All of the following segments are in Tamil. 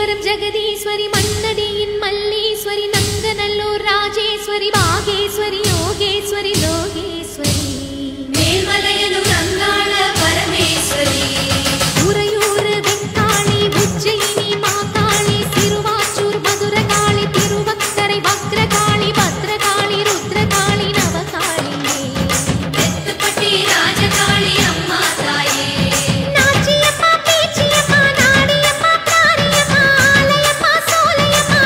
மங்கேஸ்வரம் ஜெகதீஸ்வரி மன்னடியின் மல்லீஸ்வரி நங்கநல்லூர் ராஜேஸ்வரி பாகேஸ்வரி யோகேஸ்வரி லோகேஸ்வரி மேல்மலையனூர் அங்காள பரமேஸ்வரி உறையூர் வெங்காளி உஜ்ஜயினி மாகாளி சிறுவாச்சூர் மதுரகாளி திருவக்கரை வக்ரகாளி பத்ரகாளி ருத்ரகாளி நவகாளியே தெத்துப்பட்டி ராஜகாளி அம்மா தாயே நாச்சியம்மா பேச்சியம்மா நாடியம்மா காரியம்மா ஆலயம்மா சோலையம்மா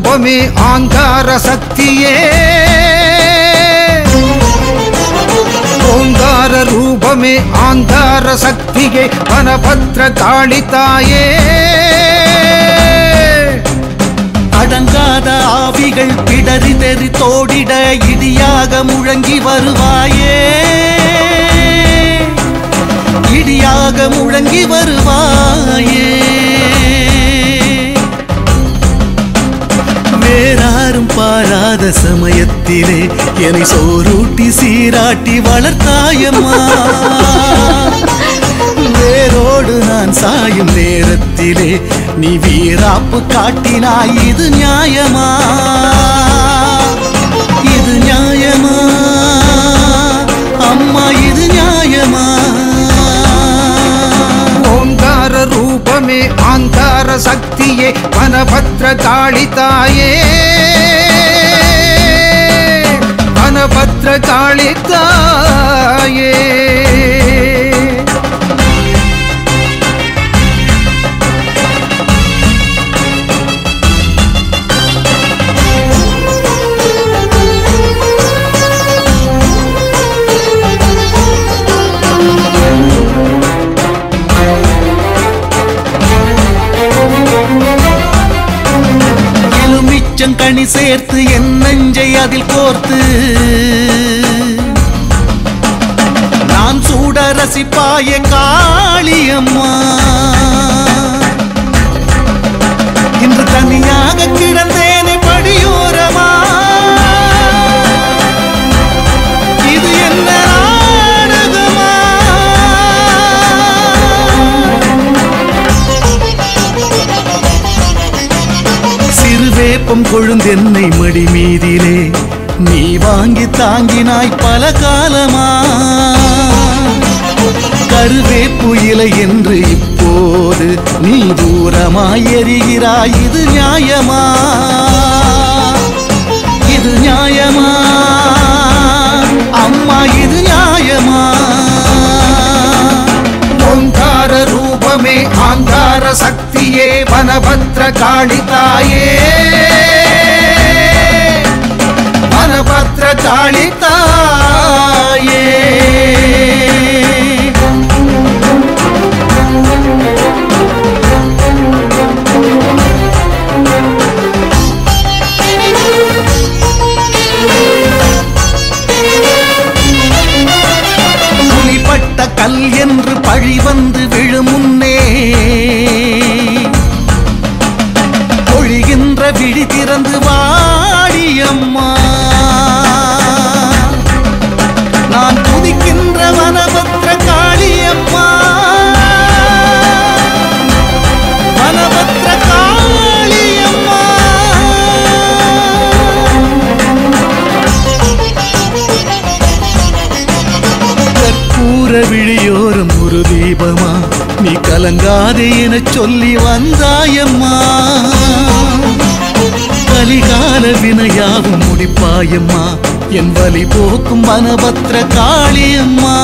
ரூபமே ஆங்கார சக்தியே ஓங்கார ரூபமே ஆங்கார சக்தியே வனபத்ர காளிதாயே அடங்காத ஆவிகள் பிடரி தெறி தோடிட இடியாக முழங்கி வருவாயே இடியாக முழங்கி வருவாயே வேறாரும் பாராத சமயத்திலே என்னை சோறூட்டி சீராட்டி வளர்த்தாயம்மா வேரோடு நான் சாயும் நேரத்திலே நீ வீராப்பு காட்டினாய் இது நியாயமா இது நியாயமா அம்மா இது நியாயமா ஓங்கார ரூபமே ஆங்கார சக்தியே வனபத்ர காளிதாயே வனபத்ர காளிதாயே எலுமிச்சங்கனி சேர்த்து என் நெஞ்சை அதில் கோர்த்து நான் சூட ரசிப்பாய காளியம்மா இன்று தனியாக கிடந்தேனே படியோரமா இது என்ன நாடகமா சிறுவேப்பம் கொழுந்தென்னை மடி மீதிலே நீ வாங்கி தாங்கினாய் பல காலமா கருவேப்பு இலை என்று இப்போது நீ தூரமாய் எரிகிறாய் இது நியாயமா இது நியாயமா அம்மா இது நியாயமா ஓங்கார ரூபமே ஆங்கார சக்தியே வனபத்ர காளிதாயே வனபத்ர காளிதாயே புலிப்பட்ட கல் என்று பழி வந்து விழும் முன்னே பொழிகின்ற விழி திறந்து வாடியம்மா நான் துதிக்கின்ற வனபத்ர காளியம்மா வனபத்ர காளியம்மா கற்பூர விழியோரம் ஒரு தீபமா நீ கலங்காதே என சொல்லி வந்தாயம்மா கலிகால வினையாவும் முடிப்பாயம்மா என் வலி போக்கும் வனபத்ர காளியம்மா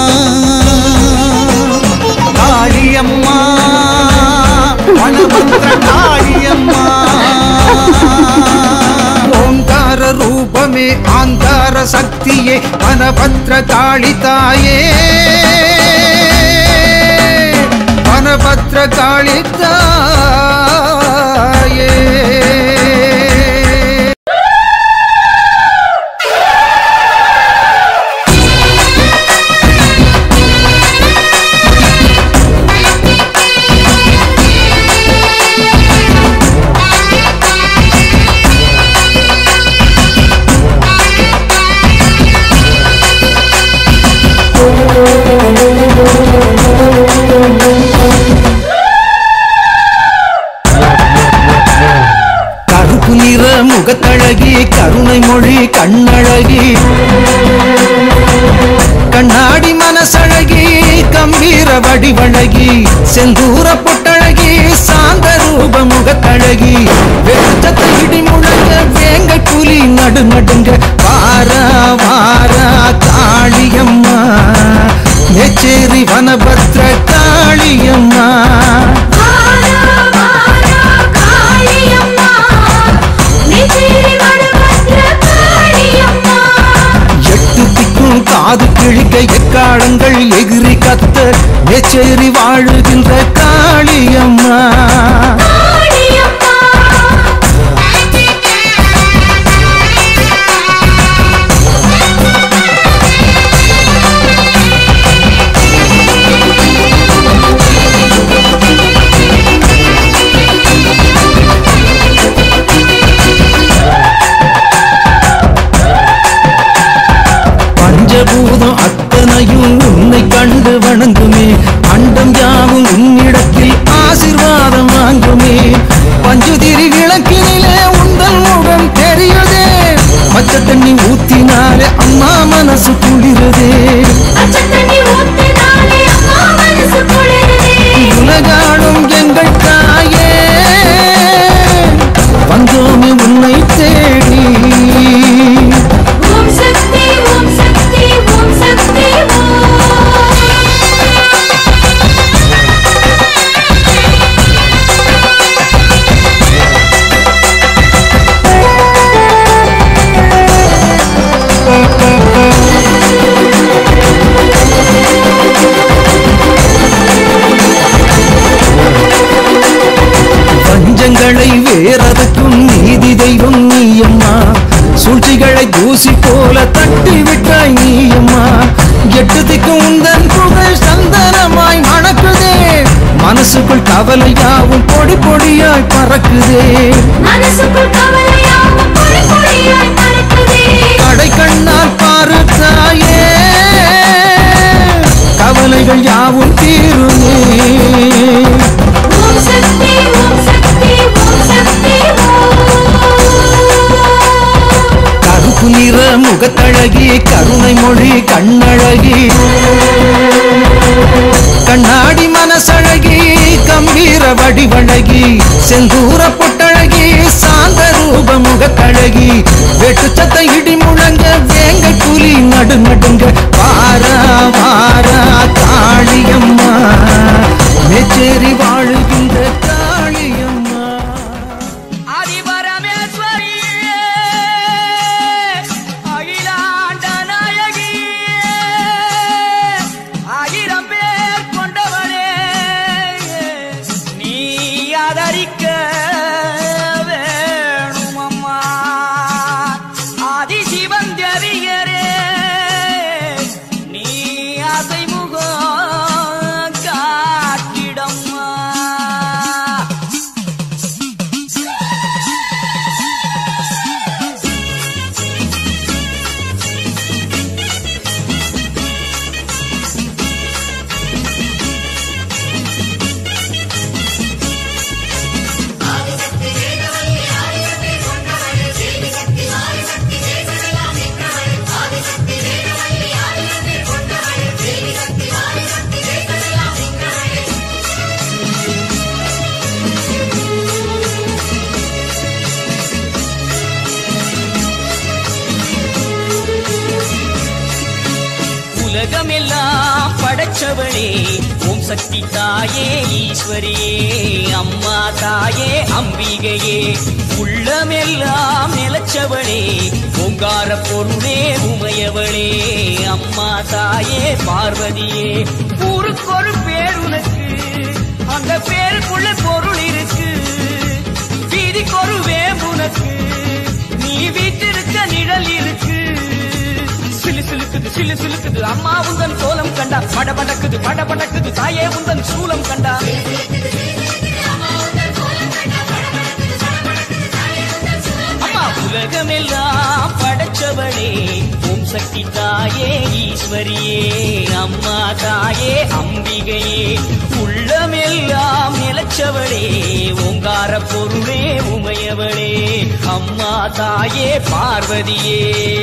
காளியம்மா வனபத்ர காளியம்மா ஓங்கார ரூபமே ஆங்கார சக்தியே வனபத்ர காளிதாயே வனபத்ர காளிதாயே கருப்பு நிற முகத்தழகி கருணை மொழி கண்ணழகி கண்ணாடி மனசழகி கம்பீர வடிவழகி செந்தூர பொட்டழகி சாந்த ரூப முகத்தழகி வெளிச்சத்தை இடி முழங்க வேங்கை புலி நடு நடுங்க வாரா வாரா காளியம்மா நெச்சேரி வனபத்ர வாரா வாரா காளியம்மா எக்காலங்கள் எகிரி கத்த மேச்சேரி வாழுகின்ற காளியம்மா பஞ்சபூதம் அத்தனையும் உன்னை கண்டு வணங்குமே அண்டம் யாவும் உன்னிடத்தில் ஆசிர்வாதம் வாங்குமே பஞ்சுதிரி விளக்கினிலே உந்தல் முகம் தெரியுதே பச்சை தண்ணி ஊத்தினாலே அம்மா மனசு குளிருதே உலகாடும் எங்கள் தாயே வந்தோமே உன்னை தேடி ஓம் சக்தி ஓம் சக்தி ஓம் சக்தி ஓம் பஞ்சங்களை வேறதுக்கும் நீதி தெய்வம் நீயம்மா சூழ்ச்சிகளை தூசி போல தட்டி விட்டாய் நீயம்மா எட்டு திக்கும் உந்தன் புகழ் சந்தனமாய் மணக்குதே மனசுக்குள் கவலையாவும் பொடி பொடியாய் பறக்குதே மனசுக்குள் கவலையாவும் பொடி பொடியாய் பறக்குதே கடை கண்ணால் பாரு தாயே கவலைகள் யாவும் தீருமே ஓம் சக்தி ஓம் சக்தி ஓம் சக்தி ஓம் கருப்பு நிற முகத்தழகி கருணை மொழி கண்ணழகி கண்ணாடி மனசழகி கம்பீர வடிவழகி செந்தூர பொட்டழகி சாந்த ரூப முகத்தழகி வெட்டு சத்த இடி முழங்க வேங்க புலி நடு நடுங்க வாரா வாரா காளியம்மா மேச்சேரி வாழுகின்ற காளியம்மா ஆதிபரமேஸ்வரியே அகிலாண்ட நாயகியே ஆயிரம் பேர் கொண்டவளே நீ ஆதரிக்க வேணுமம்மா ஆதிசிவன் தேவியரே நீ அசைமுகம் காட்டிடம்மா உலகமெல்லாம் படைச்சவளே ஓம் சக்தி தாயே ஈஸ்வரியே அம்மா தாயே அம்பிகையே உள்ளமெல்லாம் நிலச்சவளே ஓங்கார பொருளே உமையவளே அம்மா தாயே பார்வதியே ஊருக்கொரு பேர் உனக்கு அந்த பேருக்குள்ள பொருள் இருக்கு வீதிக்கொரு வேம்புனக்கு நீ வீட்டிருக்க நிழல் இருக்கு சிலு சிலுக்குது சிலு சிலுக்குது அம்மா உந்தன் கோலம் கண்டா பட படக்குது பட படக்குது தாயே உந்தன் சூலம் கண்டா அம்மா உலகமெல்லாம் படைச்சவளே ஓம் சக்தி தாயே ஈஸ்வரியே அம்மா தாயே அம்பிகையே உள்ளமெல்லாம் நிலச்சவளே ஓங்கார பொருளே உமையவளே அம்மா தாயே பார்வதியே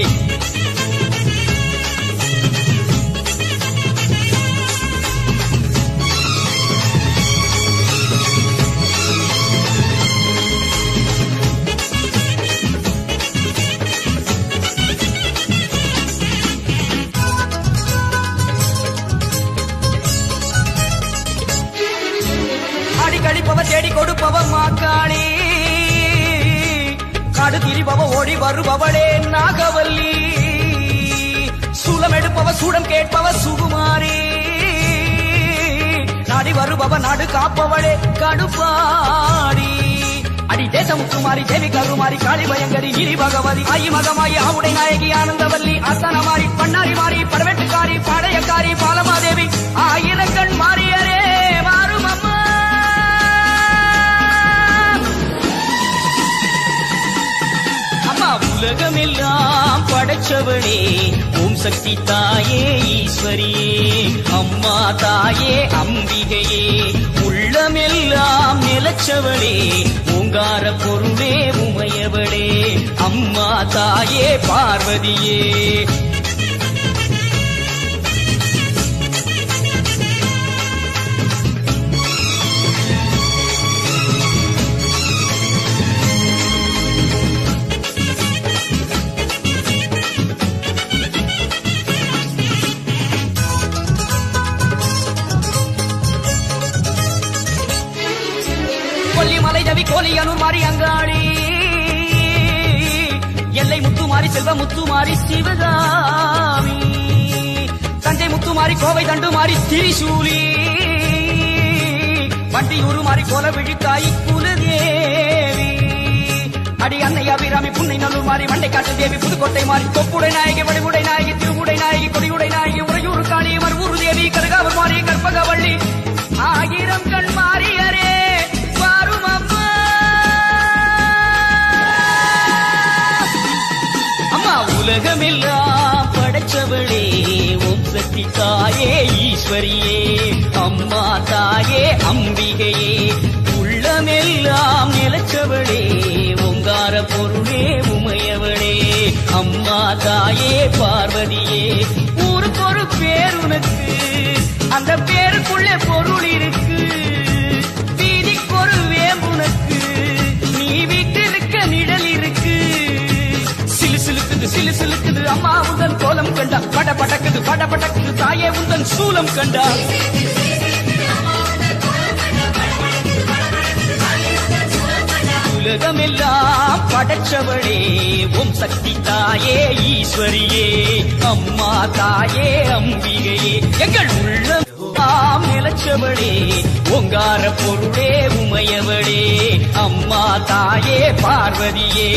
அடி கழிப்பவ தேடி கொடுப்பவ மாக்காளி காடு திரிபவ ஓடி வருபவளே நாகவல்லி சுல சுகம் எடுப்பவ சூடம் கேட்பவ சுகுமாரி நாடி வருபவ நாடு காப்பவளே கடுப்பாடி அடி தேசமுத்துமாரி தேவி கருமாரி காளி பயங்கரி கிரி பகவதி ஆயி மகமாயி ஆவுடை நாயகி ஆனந்தவல்லி அசனமாரி பண்ணாரி மாறி படவெட்டுக்காரி பாளையக்காரி பாலமாதேவி ஆயிரக்கண் மாறியரே மாறும் அம்மா அம்மா உலகமெல்லாம் படைச்சவளே ஓம் சக்தி தாயே ஈஸ்வரியே அம்மா தாயே அம்பிகையே உள்ளமெல்லாம் நிலச்சவளே ஓங்கார பொருளே உமையவளே அம்மா தாயே பார்வதியே கொல்லிமலை ரவி கோலியனூர் மாறி அங்காளி எல்லை முத்துமாரி செல்வ முத்துமாரி சிவகாமி தஞ்சை முத்துமாரி கோவை தண்டுமாரி திரிசூலி வண்டியூரு மாறி கோல விழித்தாய் குலதேவி அடி அன்னை அபிராமி புன்னை நல்லூர் மாறி மண்டை காட்டு தேவி புதுக்கோட்டை மாறி தொப்புடை நாயகி வடிவுடை நாயகி திருவுடை நாயகி கொடியுடை நாயகி உறையூர் காளி மறுவூர் தேவி கருகாவூர் மாறி கற்பகவள்ளி ஆயிரம் கண் மாறியரே வாரும் அம்மா அம்மா உலகமெல்லாம் படைச்சவளே ஓம் சக்தி தாயே ஈஸ்வரியே அம்மா தாயே அம்பிகையே உள்ளமெல்லாம் நிலச்சவளே ஓங்கார பொருளே உமையவளே அம்மா தாயே பார்வதியே ஊருக்கு ஒரு பேர் உனக்கு அந்த பேருக்குள்ளே பொருள் இருக்கு வீதிக்கு ஒரு வேம்புனக்கு நீ வீட்டிருக்க நிழல் இருக்கு சிலு சிலுக்குது சிலு சிலுக்குது அம்மா உந்தன் கோலம் கண்டா பட படக்குது பட படக்குது தாயே உந்தன் சூலம் கண்டா உலகமெல்லாம் படைச்சவளே ஓம் சக்தி தாயே ஈஸ்வரியே அம்மா தாயே அம்பிகையே எங்கள் உள்ளம் நிலச்சவளே ஓங்கார பொருளே உமையவளே அம்மா தாயே பார்வதியே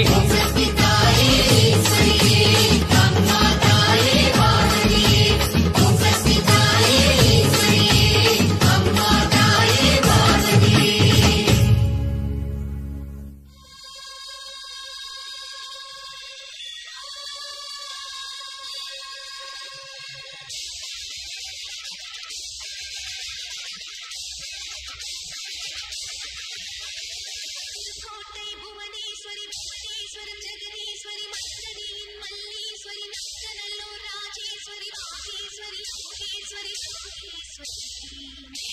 கோட்டை புவனேஸ்வரி புவனேஸ்வரம் ஜெகதீஸ்வரி மல்லடியின் மல்லீஸ்வரி நக்கநல்லூர் ராஜேஸ்வரி ராஜேஸ்வரி யோகேஸ்வரி யோகேஸ்வரி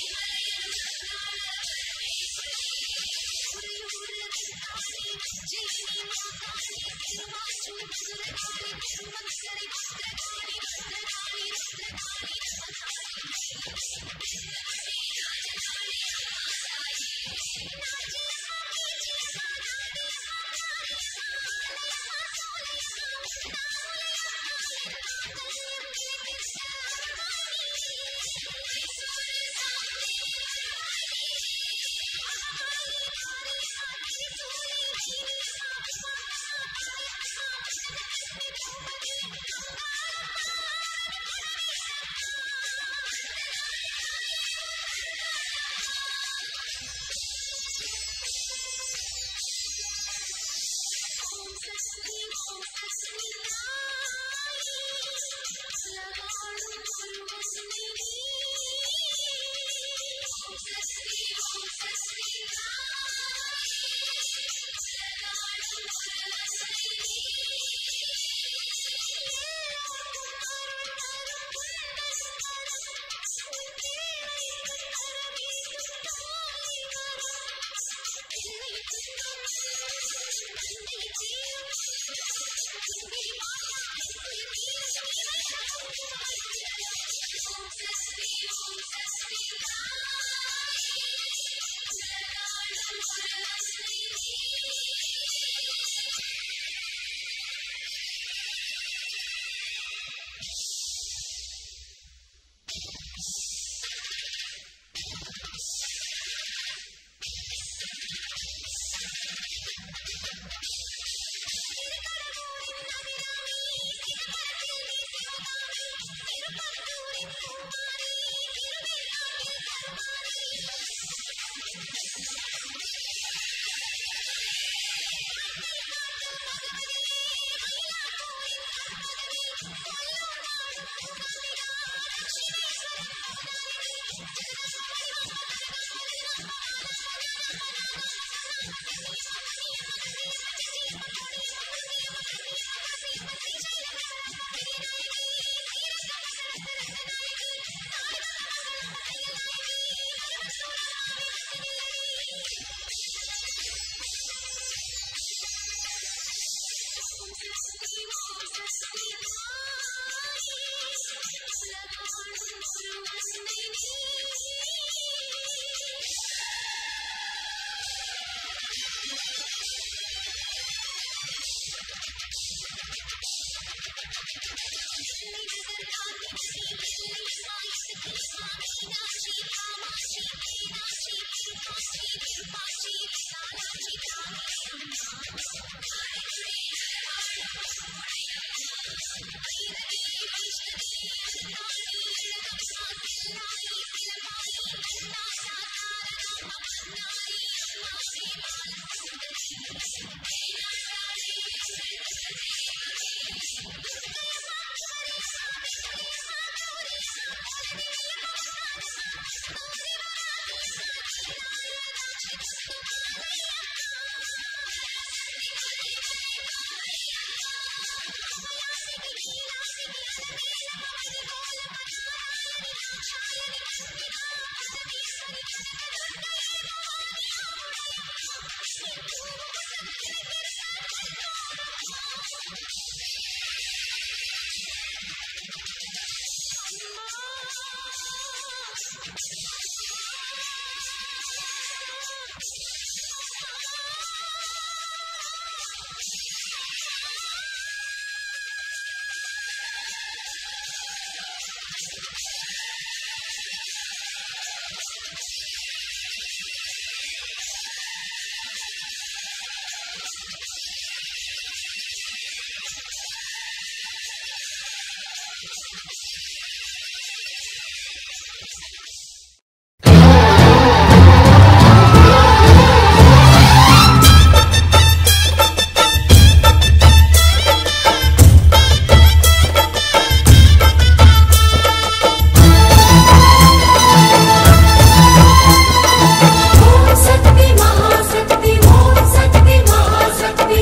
ஓம் சக்தி மகாசக்தி ஓம் சக்தி மகாசக்தி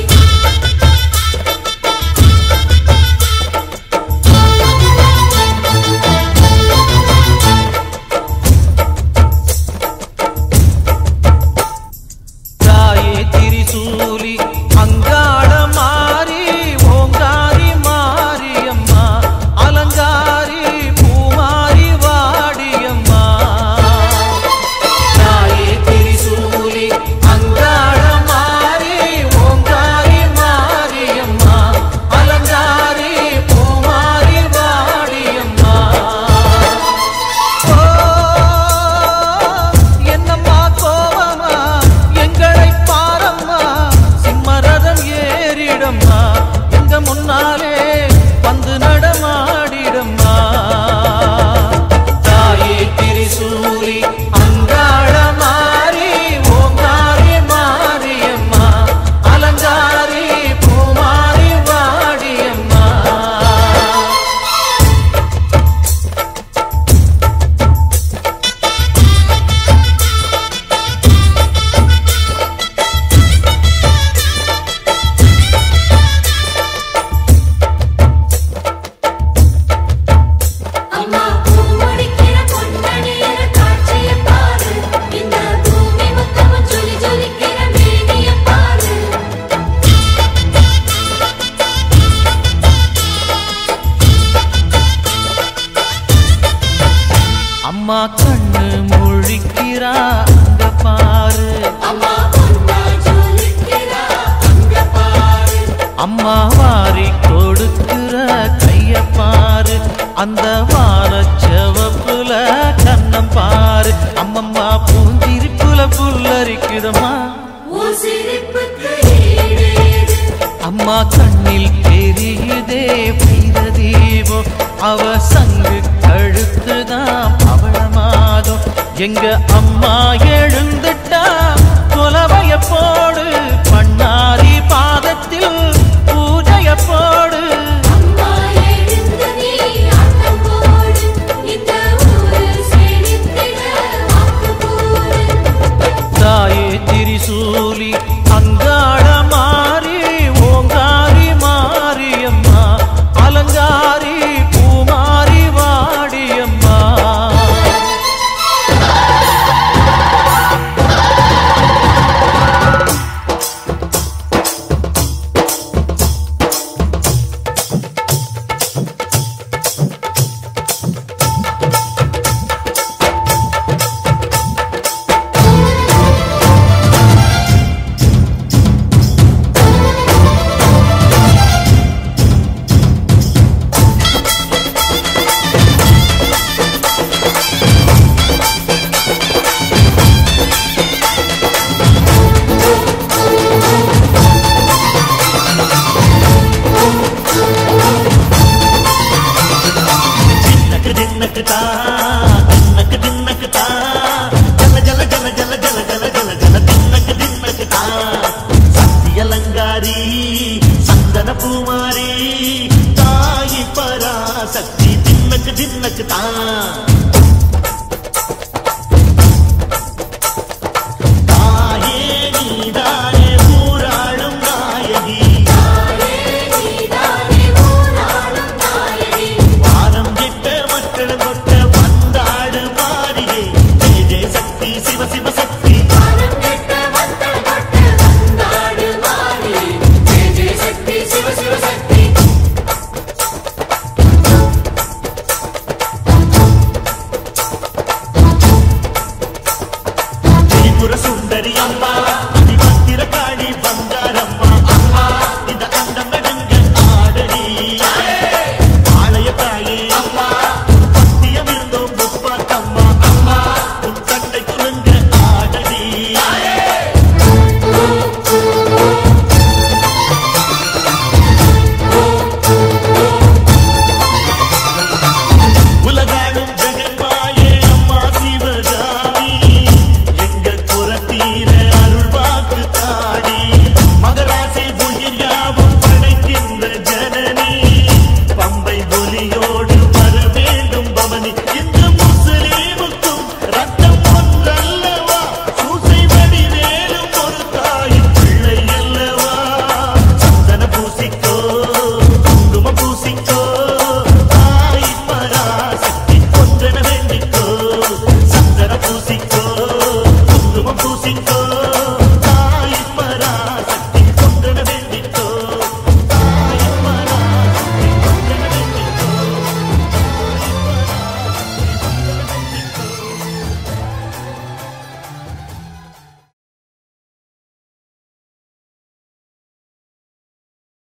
தாயே திரிசூலி அங்காள மாறி ஓங்காரி மாரியம்மா அலங்காரி பூமாரி வாடியம்மா தாயே திரிசூலி அங்காள மாறி ஓங்காரி மாரியம்மா அலங்காரி பூமாரி வாடியம்மா ஓ, என்னம்மா கோவமா எங்களை பாரம்மா சிம்மரதம் ஏறிடம்மா எங்க முன்னாலே வந்து நடமாடிடம்மா தாயே திரிசூலி அங்காள மாறி ஓங்காரி மாரியம்மா அலங்காரி பூமாரி வாடியம்மா அம்மா பூமுடிக்கிற பொன்னணியர காட்சிய பாரு இந்த பூமி மொத்தமும் ஜொலி ஜொலிக்கிற மேனிய பாரு அம்மா கண்ணு முழிக்கிறா அங்க பாரு அம்மா பொன்னா ஜொலிக்கிறா அங்க பாரு அம்மா வாரி கொடுக்கிற கைய பாரு அந்த வானச்சவப்புல கண்ணம் பாரு அம்மம்மா பூந்திரிப்புல புல்லரிக்குதம்மா உன் சிரிப்புக்கு ஈடேது அம்மா கண்ணில் தெரியுதே வைர தீபம் அவ சங்கு கழுத்துதான் எங்க அம்மா எழுந்துட்டா கொலவைய போடு பண்ணாரி பாதத்தில் பூஜைய போடு அம்மா எழுந்து நீ ஆட்டம் போடு இந்த ஊரு செழித்திட வாக்கு போடு தாயே திரிசூலி அங்காள மாறி ஓங்காரி மாரியம்மா அலங்காரி பூமாரி வாடியம்மா தின்னக்கு தின்னக்கு தா தின்னக்கு தின்னக்கு தா ஜல ஜல ஜல ஜல ஜல ஜல ஜல ஜல தின்னக்கு தின்னக்கு தா சக்தி அலங்காரி சந்தன பூமாரி தாயி பரா சக்தி தின்னக்கு தின்னக்கு தா